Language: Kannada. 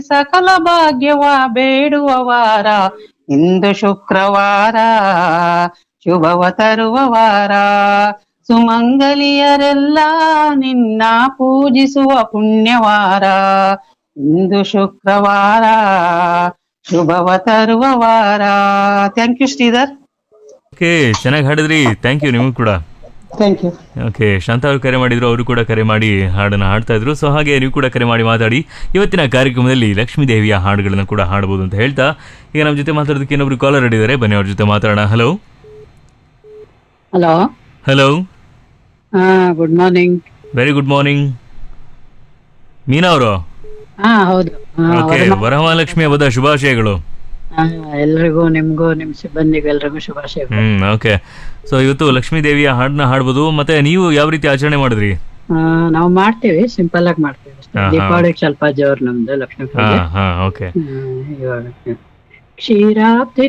ಸಕಲ ಭಾಗ್ಯವ ಬೇಡುವ ವಾರ ಇಂದು ಶುಕ್ರವಾರ ಶುಭವ ತರುವ ವಾರ ಸುಮಂಗಲಿಯರೆಲ್ಲ ನಿನ್ನ ಪೂಜಿಸುವ ಪುಣ್ಯವಾರ ಇಂದು ಶುಕ್ರವಾರ ಶುಭವ ತರುವ ವಾರ ಥ್ಯಾಂಕ್ ಯು ಶ್ರೀಧರ್ ಓಕೆ ಚೆನ್ನಾಗಿ ಹಾಡಿದ್ರಿ ಥ್ಯಾಂಕ್ ಯು ನಿಮಗೂ ಕೂಡ ಥ್ಯಾಂಕ್ ಯು ಓಕೆ ಶಾಂತ ಅವರು ಕರೆ ಮಾಡಿದ್ರು ಅವರು ಕೂಡ ಕರೆ ಮಾಡಿ ಹಾಡನ್ನು ಹಾಡ್ತಾ ಇದ್ರು ಸೊ ಹಾಗೆ ನೀವು ಕೂಡ ಕರೆ ಮಾಡಿ ಮಾತಾಡಿ ಇವತ್ತಿನ ಕಾರ್ಯಕ್ರಮದಲ್ಲಿ ಲಕ್ಷ್ಮೀ ದೇವಿಯ ಹಾಡುಗಳನ್ನು ಕೂಡ ಹಾಡಬಹುದು ಅಂತ ಹೇಳ್ತಾ ಈಗ ನಮ್ಮ ಜೊತೆ ಮಾತಾಡೋದಕ್ಕೆ ಇನ್ನೊಬ್ರು ಕಾಲರ್ ಇದ್ದಾರೆ ಬನ್ನಿ ಅವ್ರ ಜೊತೆ ಮಾತಾಡೋಣ ಹಲೋ ಹಲೋ ಹಲೋ ಹಾ good morning very good morning Meena ಅವರು ಹಾ ಹೌದು ಹಾ, ಓಕೆ ವರಮಹಾಲಕ್ಷ್ಮಿ ಹಬ್ಬದ ಶುಭಾಶಯಗಳು ಹಾ, ಎಲ್ರಿಗೂ ನಿಮ್ಗೂ ನಿಮ್ ಸಿಬ್ಬಂದಿಗೂ ಎಲ್ರಿಗೂ ಶುಭಾಶಯಗಳು ಹ್ಮ್ ಓಕೆ ಸೊ ಇವತ್ತು ಲಕ್ಷ್ಮೀ ದೇವಿಯ ಹಾಡನ್ನ ಹಾಡ್ಬೋದು ಮತ್ತೆ ನೀವು ಯಾವ ರೀತಿ ಆಚರಣೆ ಮಾಡಿದ್ರಿ ಆ, ನಾವು ಮಾಡ್ತೀವಿ ಸಿಂಪಲ್ ಆಗಿ ಮಾಡ್ತೀವಿ ಅಷ್ಟೇ. ಹಾ, ಹಾ. ದೀಪಾವಳಿಗೆ ಸ್ವಲ್ಪ ಜೋರ್ ನಮ್ದು ಲಕ್ಷ್ಮೀ ಹಾ ಪೂಜೆ ಹಾ ಓಕೆ ಹ್ಮ್, ಇವಾಗ ಕ್ಷೀರಾಬ್ಧಿ